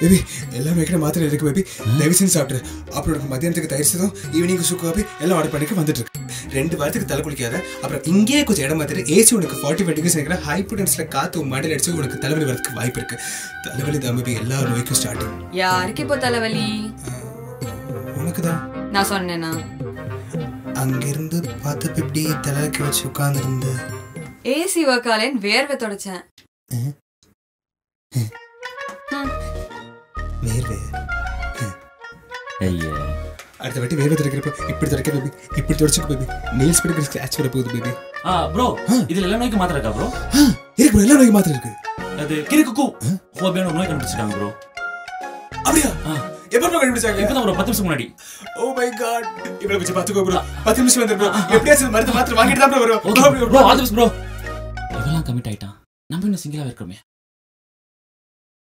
baby எல்லாம் வைக்கிற மாத்திரை இருக்கு பேபி தயவு செஞ்சு சாப்பிட்ரு அப்புறம் உனக்கு மதியானத்துக்கு தயிர் சாதம் ஈவினிங் சுக்கு காபி எல்லாம் ஆர்டர் பண்ணிக்க வந்துட்டு இருக்கு ரெண்டு வாரத்துக்கு தலை குளிக்காத அப்புறம் இங்கேயே கொஞ்சம் இடம் மாத்திர ஏசி உனக்கு ஃபார்ட்டி ஃபைவ் டிகிரி சேர்க்கிற ஹை பொட்டன்ஸ்ல காத்து உன் மடியில் அடிச்சு உனக்கு தலைவலி வரதுக்கு வாய்ப்பு இருக்கு தலைவலி தான் பேபி எல்லா நோய்க்கும் ஸ்டார்டிங் யாருக்கு இப்போ தலைவலி உனக்கு தான் நான் சொன்னேனா அங்கிருந்து பார்த்து இப்படி தலைக்கு வச்சு உட்கார்ந்துருந்து ஏசி ஒர்க்காலேன்னு வேர்வை தொடச்சேன் வேர்வே ஐயா அடுத்த வாட்டி வேர்வை துடைக்கிறப்ப இப்படி துடைக்க பேபி இப்படி துடைச்சுக்க பேபி நெயில்ஸ் பண்ணி ஸ்க்ராட்ச் வர போகுது பேபி ஆ ப்ரோ இதுல எல்லா நோய்க்கு மாத்திரை இருக்கா ப்ரோ இருக்கு bro, எல்லா நோய்க்கு மாத்திரை இருக்கு அது கிறுக்கு ஹோபியான ஒரு நோய் கண்டுபிடிச்சிருக்காங்க ப்ரோ அப்படியா எப்போ bro கண்டுபிடிச்சாங்க இப்பதான் ஒரு பத்து நிமிஷம் முன்னாடி ஓ மை காட் இவ்வளவு வச்சு பாத்துக்கோ ப்ரோ பத்து நிமிஷம் வந்து ப்ரோ எப்படியாச்சும் மருந்து மாத்திரை வாங்கிட்டு தான் ப்ரோ ஓகே வரும் bro all the best bro இவெல்லாம் கமிட் ஆயிட்டான் நம்ம இன்னும் சிங்கிளா இருக்கோமே